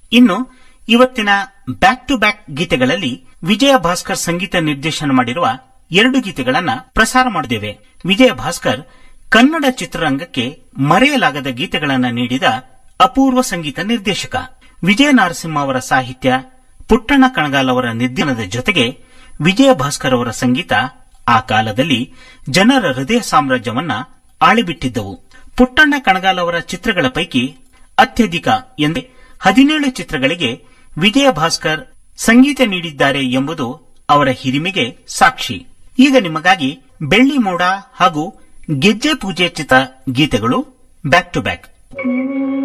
ಇನ್ನು ಇವತ್ತಿನ back to back ಗೀತೆಗಳಲ್ಲಿ ವಿಜಯ ಭಾಸ್ಕರ್ ಸಂಗೀತ ನಿರ್ದೇಶನ ಮಾಡಿರುವ ಎರಡು ಗೀತೆಗಳನ್ನ ಪ್ರಸಾರ ಮಾಡಿದ್ದೇವೆ ವಿಜಯ ಭಾಸ್ಕರ್ ಕನ್ನಡ ಚಿತ್ರರಂಗಕ್ಕೆ ಮರೆಯಲಾಗದ ಗೀತೆಗಳನ್ನ ನೀಡಿದ ಅಪೂರ್ವ ಸಂಗೀತ ನಿರ್ದೇಶಕ ವಿಜಯ ನರಸಿಂಹ ಅವರ ಸಾಹಿತ್ಯ ಪುಟ್ಟಣ್ಣ ಕಣಗಾಲ್ ಅವರ ನಿರ್ದೇಶನದ ಜೊತೆಗೆ ವಿಜಯ ಭಾಸ್ಕರ್ ಅವರ ಸಂಗೀತ ಆ ಕಾಲದಲ್ಲಿ ಜನರ ಹೃದಯ ಸಾಮ್ರಾಜ್ಯವನ್ನ ಆಳಿಬಿಟ್ಟಿದ್ದವು ಪುಟ್ಟಣ್ಣ ಕಣಗಾಲ್ ಅವರ ಚಿತ್ರಗಳ ಪೈಕಿ ಅತ್ಯಧಿಕ ಎಂದೇ ಹದಿನೇಳು ಚಿತ್ರಗಳಿಗೆ ವಿಜಯ ಭಾಸ್ಕರ್ ಸಂಗೀತ ನೀಡಿದ್ದಾರೆ ಎಂಬುದು ಅವರ ಹಿರಿಮೆಗೆ ಸಾಕ್ಷಿ ಈಗ ನಿಮಗಾಗಿ ಬೆಳ್ಳಿ ಮೋಡ ಹಾಗೂ ಗೆಜ್ಜೆ ಪೂಜೆ ಚಿತ್ರ ಗೀತೆಗಳು ಬ್ಯಾಕ್ ಟು ಬ್ಯಾಕ್